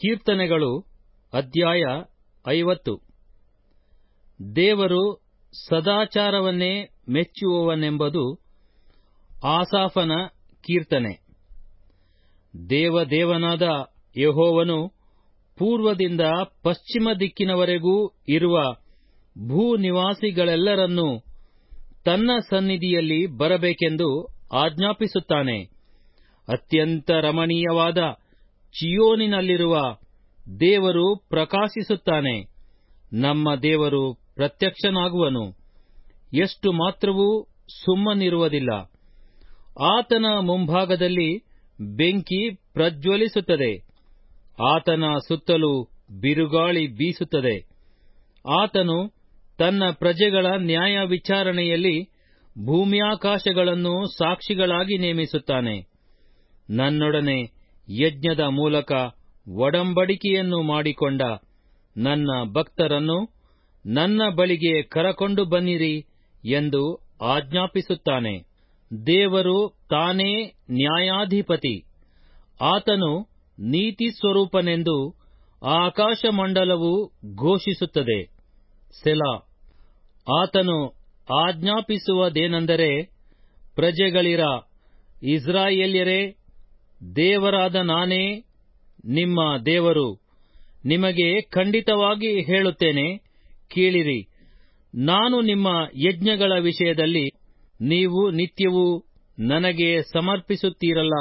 ಕೀರ್ತನೆಗಳು ಅಧ್ಯಾಯ ಐವತ್ತು ದೇವರು ಸದಾಚಾರವನ್ನೇ ಮೆಚ್ಚುವವನೆಂಬುದು ಆಸಾಫನ ಕೀರ್ತನೆ ದೇವದೇವನಾದ ಯೆಹೋವನು ಪೂರ್ವದಿಂದ ಪಶ್ಚಿಮ ದಿಕ್ಕಿನವರೆಗೂ ಇರುವ ಭೂನಿವಾಸಿಗಳೆಲ್ಲರನ್ನೂ ತನ್ನ ಸನ್ನಿಧಿಯಲ್ಲಿ ಬರಬೇಕೆಂದು ಆಜ್ಞಾಪಿಸುತ್ತಾನೆ ಅತ್ಯಂತ ರಮಣೀಯವಾದ ಚಿಯೋನಿನಲ್ಲಿರುವ ದೇವರು ಪ್ರಕಾಶಿಸುತ್ತಾನೆ ನಮ್ಮ ದೇವರು ಪ್ರತ್ಯಕ್ಷನಾಗುವನು ಎಷ್ಟು ಮಾತ್ರವೂ ಸುಮ್ಮನಿರುವುದಿಲ್ಲ ಆತನ ಮುಂಭಾಗದಲ್ಲಿ ಬೆಂಕಿ ಪ್ರಜ್ವಲಿಸುತ್ತದೆ ಆತನ ಸುತ್ತಲೂ ಬಿರುಗಾಳಿ ಬೀಸುತ್ತದೆ ಆತನು ತನ್ನ ಪ್ರಜೆಗಳ ನ್ಯಾಯ ವಿಚಾರಣೆಯಲ್ಲಿ ಭೂಮ್ಯಾಕಾಶಗಳನ್ನು ಸಾಕ್ಷಿಗಳಾಗಿ ನೇಮಿಸುತ್ತಾನೆ ನನ್ನೊಡನೆ ಯಜ್ಞದ ಮೂಲಕ ಒಡಂಬಡಿಕೆಯನ್ನು ಮಾಡಿಕೊಂಡ ನನ್ನ ಭಕ್ತರನ್ನು ನನ್ನ ಬಳಿಗೆ ಕರಕೊಂಡು ಬನ್ನಿರಿ ಎಂದು ಆಜ್ಞಾಪಿಸುತ್ತಾನೆ ದೇವರು ತಾನೇ ನ್ಯಾಯಾಧಿಪತಿ ಆತನು ನೀತಿ ಸ್ವರೂಪನೆಂದು ಆಕಾಶಮಂಡಲವು ಘೋಷಿಸುತ್ತದೆ ಸೆಲಾ ಆತನು ಆಜ್ಞಾಪಿಸುವುದೇನೆಂದರೆ ಪ್ರಜೆಗಳಿರ ಇಸ್ರಾಯೇಲ್ಯರೇ ದೇವರಾದ ನಾನೇ ನಿಮ್ಮ ದೇವರು ನಿಮಗೆ ಖಂಡಿತವಾಗಿ ಹೇಳುತ್ತೇನೆ ಕೇಳಿರಿ ನಾನು ನಿಮ್ಮ ಯಜ್ಞಗಳ ವಿಷಯದಲ್ಲಿ ನೀವು ನಿತ್ಯವೂ ನನಗೆ ಸಮರ್ಪಿಸುತ್ತೀರಲ್ಲ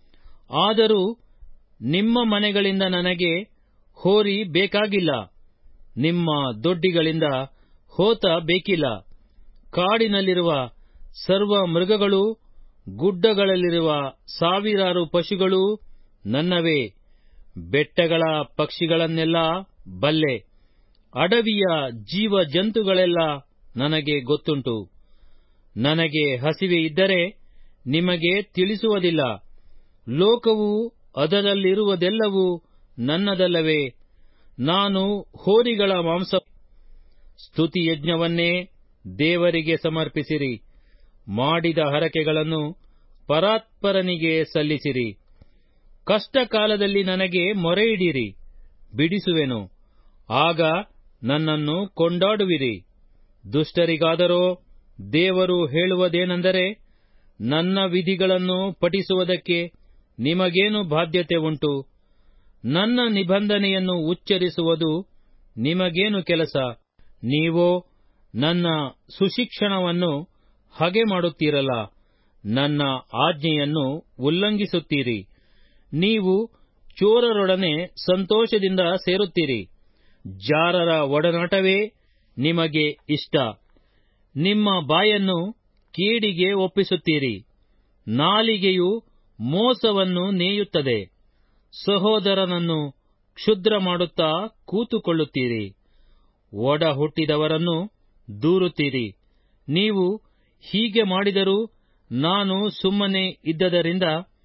ಆದರೂ ನಿಮ್ಮ ಮನೆಗಳಿಂದ ನನಗೆ ಹೋರಿ ಬೇಕಾಗಿಲ್ಲ ನಿಮ್ಮ ದೊಡ್ಡಿಗಳಿಂದ ಹೋತ ಬೇಕಿಲ್ಲ ಕಾಡಿನಲ್ಲಿರುವ ಸರ್ವ ಮೃಗಗಳೂ ಗುಡ್ಡಗಳಲ್ಲಿರುವ ಸಾವಿರಾರು ಪಶುಗಳೂ ನನ್ನವೇ ಬೆಟ್ಟಗಳ ಪಕ್ಷಿಗಳನ್ನೆಲ್ಲ ಬಲ್ಲೆ ಅಡವಿಯ ಜೀವ ಜಂತುಗಳೆಲ್ಲ ನನಗೆ ಗೊತ್ತುಂಟು ನನಗೆ ಹಸಿವೆ ಇದ್ದರೆ ನಿಮಗೆ ತಿಳಿಸುವುದಿಲ್ಲ ಲೋಕವು ಅದರಲ್ಲಿರುವುದೆಲ್ಲವೂ ನನ್ನದಲ್ಲವೇ ನಾನು ಹೋರಿಗಳ ಮಾಂಸ ಸ್ತುತಿಯಜ್ಞವನ್ನೇ ದೇವರಿಗೆ ಸಮರ್ಪಿಸಿರಿ ಮಾಡಿದ ಹರಕೆಗಳನ್ನು ಪರಾತ್ಪರನಿಗೆ ಸಲ್ಲಿಸಿರಿ ಕಷ್ಟ ಕಾಲದಲ್ಲಿ ನನಗೆ ಮೊರೆಯಿಡಿರಿ ಬಿಡಿಸುವೆನು ಆಗ ನನ್ನನ್ನು ಕೊಂಡಾಡುವಿರಿ ದುಷ್ಟರಿಗಾದರೋ ದೇವರು ಹೇಳುವುದೇನೆಂದರೆ ನನ್ನ ವಿಧಿಗಳನ್ನು ಪಠಿಸುವುದಕ್ಕೆ ನಿಮಗೇನು ಬಾಧ್ಯತೆ ಉಂಟು ನನ್ನ ನಿಬಂಧನೆಯನ್ನು ಉಚ್ಚರಿಸುವುದು ನಿಮಗೇನು ಕೆಲಸ ನೀವೋ ನನ್ನ ಸುಶಿಕ್ಷಣವನ್ನು ಹಗೆ ಮಾಡುತ್ತೀರಲ್ಲ ನನ್ನ ಆಜ್ಞೆಯನ್ನು ಉಲ್ಲಂಘಿಸುತ್ತೀರಿ ನೀವು ಚೋರರೊಡನೆ ಸಂತೋಷದಿಂದ ಸೇರುತ್ತೀರಿ ಜಾರರ ಒಡನಾಟವೇ ನಿಮಗೆ ಇಷ್ಟ ನಿಮ್ಮ ಬಾಯನ್ನು ಕೇಡಿಗೆ ಒಪ್ಪಿಸುತ್ತೀರಿ ನಾಲಿಗೆಯು ಮೋಸವನ್ನು ನೇಯುತ್ತದೆ ಸಹೋದರನನ್ನು ಕ್ಷುದ್ರ ಮಾಡುತ್ತಾ ಕೂತುಕೊಳ್ಳುತ್ತೀರಿ ಒಡ ಹುಟ್ಟಿದವರನ್ನು ದೂರುತ್ತೀರಿ ನೀವು ಹೀಗೆ ಮಾಡಿದರೂ ನಾನು ಸುಮ್ಮನೆ ಇದ್ದದರಿಂದ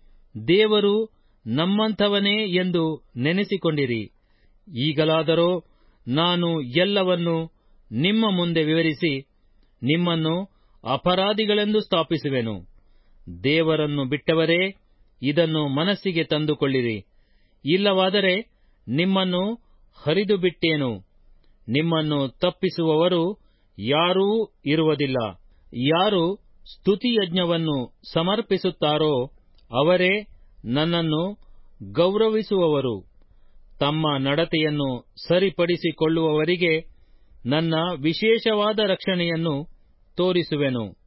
ದೇವರು ನಮ್ಮಂಥವನೇ ಎಂದು ನೆನೆಸಿಕೊಂಡಿರಿ ಈಗಲಾದರೋ ನಾನು ಎಲ್ಲವನ್ನು ನಿಮ್ಮ ಮುಂದೆ ವಿವರಿಸಿ ನಿಮ್ಮನ್ನು ಅಪರಾಧಿಗಳೆಂದು ಸ್ಥಾಪಿಸುವೆನು ದೇವರನ್ನು ಬಿಟ್ಟವರೇ ಇದನ್ನು ಮನಸ್ಸಿಗೆ ತಂದುಕೊಳ್ಳಿರಿ ಇಲ್ಲವಾದರೆ ನಿಮ್ಮನ್ನು ಹರಿದು ಬಿಟ್ಟೇನು ನಿಮ್ಮನ್ನು ತಪ್ಪಿಸುವವರು ಯಾರೂ ಇರುವುದಿಲ್ಲ ಯಾರು ಸ್ತುತಿಯಜ್ಞವನ್ನು ಸಮರ್ಪಿಸುತ್ತಾರೋ ಅವರೇ ನನ್ನನ್ನು ಗೌರವಿಸುವವರು ತಮ್ಮ ನಡತೆಯನ್ನು ಸರಿಪಡಿಸಿಕೊಳ್ಳುವವರಿಗೆ ನನ್ನ ವಿಶೇಷವಾದ ರಕ್ಷಣೆಯನ್ನು ತೋರಿಸುವೆನು